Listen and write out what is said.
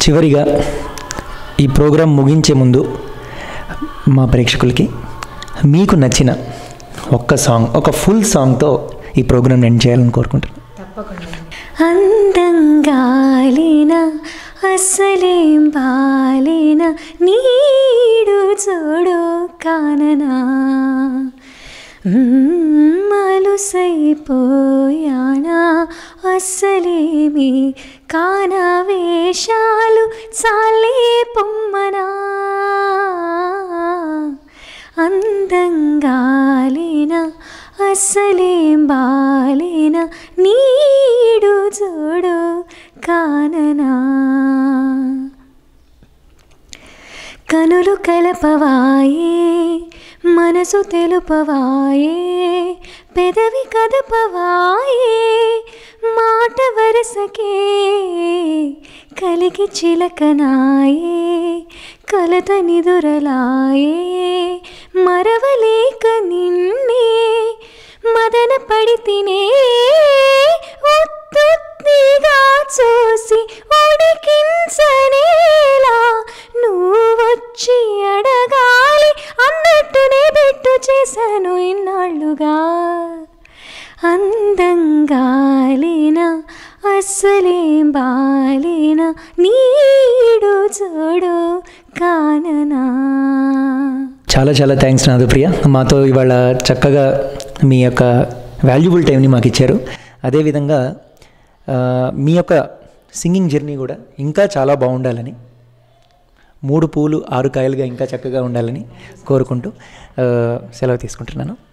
చివరిగా ఈ ప్రోగ్రాం ముగించే ముందు మా ప్రేక్షకులకి మీకు నచ్చిన ఒక్క సాంగ్ ఒక ఫుల్ సాంగ్తో ఈ ప్రోగ్రామ్ ఎండ్ చేయాలని కోరుకుంటున్నాను అందంగాలిన అసలేం బాలిన నీడు చూడు కాననా మ్మ్, అలుసైపోయానా అస్సలేమి కానవేశాలు చాలే పొమ్మనా అందంగాలిన అస్సలేం బాలిన నీడు చూడు కాననా కనులు కలపవాయే మనసు తెలుపవాయే పెదవి కదపవాయే మాట వరసకే కలిగి చిలకనాయే కలత నిదురలాయే మరవలేక నిన్నే మదన పడితినే ఉత్తుత్తిగా చూసి ఉడికించనేలా నువ్వొచ్చి అడగాలి అన్నట్టునే పెట్టు చేశాను ఇన్నాళ్ళుగా అందంగాలిన అస్సలేం బాలిన నీడు చూడు కాననా చాలా చాలా థ్యాంక్స్ నాదుప్రియ మాతో ఇవాళ చక్కగా మీ యొక్క వాల్యుబుల్ టైంని మాకు ఇచ్చారు అదేవిధంగా ఆ, మీ యొక్క సింగింగ్ జర్నీ కూడా ఇంకా చాలా బాగుండాలని మూడు పూలు ఆరు కాయలుగా ఇంకా చక్కగా ఉండాలని కోరుకుంటూ ఆ, సెలవు తీసుకుంటున్నాను